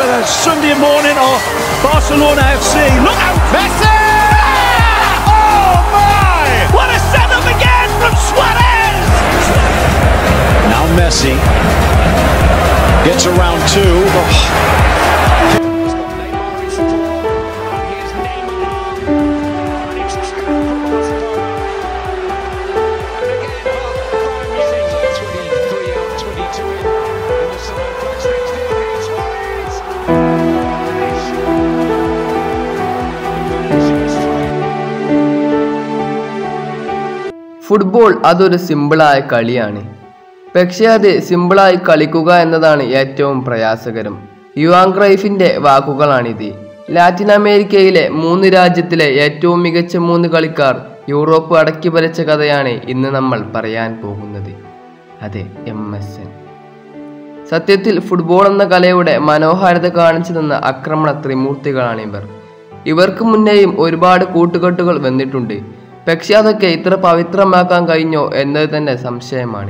a Sunday morning or Barcelona FC. Look out! Messi! Oh my! What a setup again from Suarez! Now Messi gets around two. Football അതൊരു സിമ്പിളായ കളിയാണ് പക്ഷേ അത് സിമ്പിളായി കളിക്കുക എന്നതാണ് ഏറ്റവും പ്രയാസകരം യുവാൻ ക്രൈഫിന്റെ വാക്കുകളാണിത് ലാറ്റിൻ അമേരിക്കയിലെ മൂന്ന് രാജ്യത്തിലെ ഏറ്റവും മികച്ച മൂന്ന് കളിക്കാർ യൂറോപ്പ് അടക്കി ഭരിച്ച കഥയാണ് ഇന്ന് നമ്മൾ പറയാൻ പോകുന്നത് അതെ എം എസ് എൻ സത്യത്തിൽ ഫുട്ബോൾ എന്ന കലയുടെ മനോഹാരിത കാണിച്ചു തന്ന ആക്രമണ ത്രിമൂർത്തികളാണ് ഇവർ ഇവർക്ക് മുന്നേയും ഒരുപാട് കൂട്ടുകെട്ടുകൾ വന്നിട്ടുണ്ട് പക്ഷെ അതൊക്കെ ഇത്ര പവിത്രമാക്കാൻ കഴിഞ്ഞോ എന്നത് തന്നെ സംശയമാണ്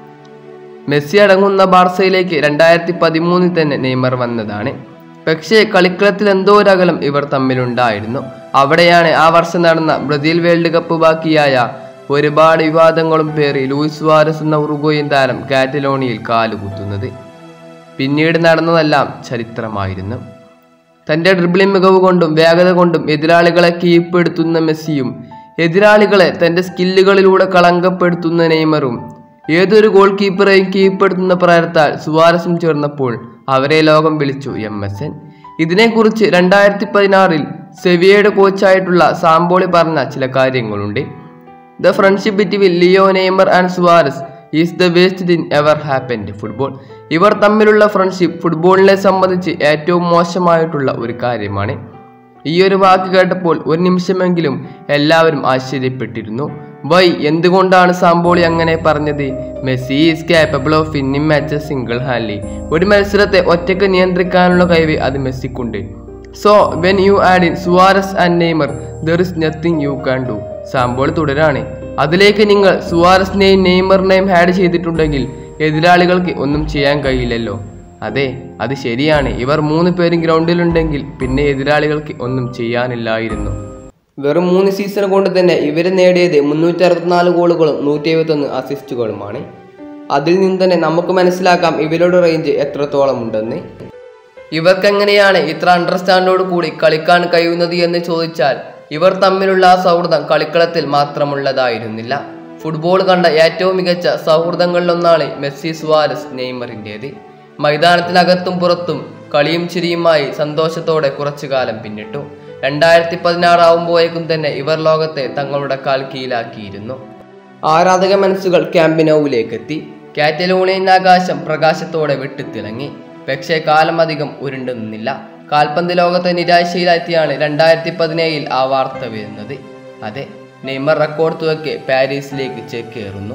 മെസ്സി അടങ്ങുന്ന ബാർസയിലേക്ക് രണ്ടായിരത്തി പതിമൂന്നിൽ തന്നെ നെയ്മർ വന്നതാണ് പക്ഷേ കളിക്കളത്തിൽ എന്തോ ഒരു അകലം ഇവർ തമ്മിലുണ്ടായിരുന്നു അവിടെയാണ് ആ വർഷം നടന്ന ബ്രസീൽ വേൾഡ് കപ്പ് ബാക്കിയായ ഒരുപാട് വിവാദങ്ങളും പേറി ലൂയിസ് വാരസ് എന്ന ഉറുഗോയൻ താരം കാറ്റലോണിയിൽ കാലുകുത്തുന്നത് പിന്നീട് നടന്നതെല്ലാം ചരിത്രമായിരുന്നു തന്റെ ഡ്രിബിളിംഗ് മികവ് കൊണ്ടും വേഗത കൊണ്ടും എതിരാളികളെ കീഴ്പ്പെടുത്തുന്ന മെസ്സിയും എതിരാളികളെ തന്റെ സ്കില്ലുകളിലൂടെ കളങ്കപ്പെടുത്തുന്ന നെയ്മറും ഏതൊരു ഗോൾ കീപ്പറെയും കീഴ്പ്പെടുത്തുന്ന പ്രയത്നത്താൽ സുവാരസും ചേർന്നപ്പോൾ അവരെ ലോകം വിളിച്ചു എം എസ് എൻ ഇതിനെക്കുറിച്ച് രണ്ടായിരത്തി പതിനാറിൽ സെവിയയുടെ കോച്ചായിട്ടുള്ള സാമ്പോളി പറഞ്ഞ ചില കാര്യങ്ങളുണ്ട് the friendship between Leo Neymar and Suarez is the best thing ever happened football ഇവർ തമ്മിലുള്ള ഫ്രണ്ട്ഷിപ്പ് ഫുട്ബോളിനെ സംബന്ധിച്ച് ഏറ്റവും മോശമായിട്ടുള്ള ഒരു കാര്യമാണ് ഈ ഒരു വാക്ക് കേട്ടപ്പോൾ ഒരു നിമിഷമെങ്കിലും എല്ലാവരും ആശ്ചര്യപ്പെട്ടിരുന്നു വൈ എന്തുകൊണ്ടാണ് സാമ്പോളി അങ്ങനെ പറഞ്ഞത് Messi is capable of winning matches single handedly ഒരു മത്സരത്തെ ഒറ്റയ്ക്ക് നിയന്ത്രിക്കാനുള്ള കഴിവ് അത് മെസ്സിക്കുണ്ട് so when you add in Suarez and Neymar there is nothing you can do Sampaoli തുടരാണ് അതിലേക്ക് നിങ്ങൾ സുവാരസിനെയും നെയ്മറിനെയും ആഡ് ചെയ്തിട്ടുണ്ടെങ്കിൽ എതിരാളികൾക്ക് ഒന്നും ചെയ്യാൻ കഴിയില്ലല്ലോ അതെ അത് ശരിയാണ് ഇവർ മൂന്ന് പേരും ഗ്രൗണ്ടിലുണ്ടെങ്കിൽ പിന്നെ എതിരാളികൾക്ക് ഒന്നും ചെയ്യാനില്ലായിരുന്നു വെറും മൂന്ന് സീസൺ കൊണ്ട് തന്നെ ഇവർ നേടിയത് മുന്നൂറ്റി അറുപത്തിനാല് ഗോളുകളും നൂറ്റി എഴുപത്തൊന്ന് അസിസ്റ്റുകളുമാണ് അതിൽ നിന്ന് തന്നെ നമുക്ക് മനസ്സിലാക്കാം ഇവരുടെ റേഞ്ച് എത്രത്തോളം ഉണ്ടെന്ന് ഇവർക്കെങ്ങനെയാണ് ഇത്ര അണ്ടർസ്റ്റാൻഡോട് കൂടി കളിക്കാൻ കഴിയുന്നത് എന്ന് ചോദിച്ചാൽ ഇവർ തമ്മിലുള്ള ആ സൗഹൃദം കളിക്കളത്തിൽ മാത്രമുള്ളതായിരുന്നില്ല ഫുട്ബോൾ കണ്ട ഏറ്റവും മികച്ച സൗഹൃദങ്ങളിലൊന്നാണ് മെസ്സി സുവാരസ് നെയ്മറിൻ്റേത് മൈതാനത്തിനകത്തും പുറത്തും കളിയും ചിരിയുമായി സന്തോഷത്തോടെ കുറച്ചു കാലം പിന്നിട്ടു രണ്ടായിരത്തി പതിനാറാവുമ്പോഴേക്കും തന്നെ ഇവർ ലോകത്തെ തങ്ങളുടെ കാൽ കീഴിലാക്കിയിരുന്നു ആരാധക മനസ്സുകൾ ക്യാമ്പിനോവിലേക്ക് എത്തി കാറ്റലോണിയൻ ആകാശം പ്രകാശത്തോടെ വെട്ടിത്തിളങ്ങി പക്ഷേ കാലം അധികം ഉരുണ്ടു നിന്നില്ല കാൽപന്ത് ലോകത്തെ നിരാശയിലെത്തിയാണ് രണ്ടായിരത്തി പതിനേഴിൽ ആ വാർത്ത വരുന്നത് അതെ നെയ്മർ റെക്കോർഡ് തുകയ്ക്ക് പാരീസിലേക്ക് ചേക്കേറുന്നു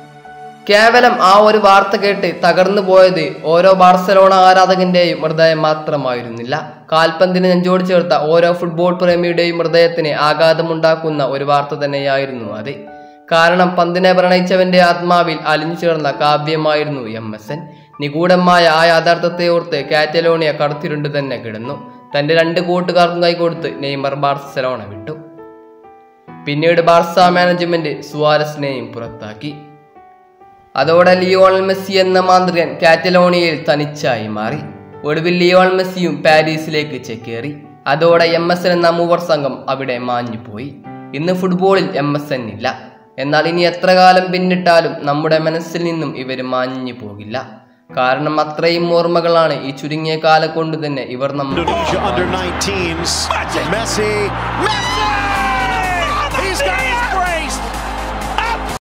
കേവലം ആ ഒരു വാർത്ത കേട്ട് തകർന്നു പോയത് ഓരോ ബാർസലോണ ആരാധകന്റെയും ഹൃദയം മാത്രമായിരുന്നില്ല കാൽപന്തിന് നെഞ്ചോട് ചേർത്ത ഓരോ ഫുട്ബോൾ പ്രേമിയുടെയും ഹൃദയത്തിന് ആഘാതമുണ്ടാക്കുന്ന ഒരു വാർത്ത തന്നെയായിരുന്നു അത് കാരണം പന്തിനെ പ്രണയിച്ചവന്റെ ആത്മാവിൽ അലിഞ്ഞു ചേർന്ന കാവ്യമായിരുന്നു എം എസ് എൻ നിഗൂഢമായ ആ യാഥാർത്ഥ്യത്തെ ഓർത്ത് കാറ്റലോണിയ കടത്തിരുണ്ട് തന്നെ കിടന്നു തന്റെ രണ്ട് കൂട്ടുകാർക്കും കൈകൊടുത്ത് നെയ്മർ ബാർസലോണ വിട്ടു പിന്നീട് ബാർസ മാനേജ്മെന്റ് സുവാരസിനെയും പുറത്താക്കി അതോടെ ലിയോണൽ മെസ്സി എന്ന മാന്ത്രികൻ കാറ്റലോണിയയിൽ തനിച്ചായി മാറി ഒടുവിൽ ലിയോണൽ മെസ്സിയും പാരീസിലേക്ക് ചേക്കേറി അതോടെ എം എസ് എൻ എന്ന മൂവർ സംഘം അവിടെ മാഞ്ഞുപോയി ഇന്ന് ഫുട്ബോളിൽ എം എസ് എൻ ഇല്ല എന്നാൽ ഇനി എത്ര കാലം പിന്നിട്ടാലും നമ്മുടെ മനസ്സിൽ നിന്നും ഇവർ മാഞ്ഞു പോകില്ല കാരണം അത്രയും ഓർമ്മകളാണ് ഈ ചുരുങ്ങിയ കാലം കൊണ്ട് തന്നെ ഇവർ നമ്മൾ Indonesia under 19s. Messi. Messi! He's got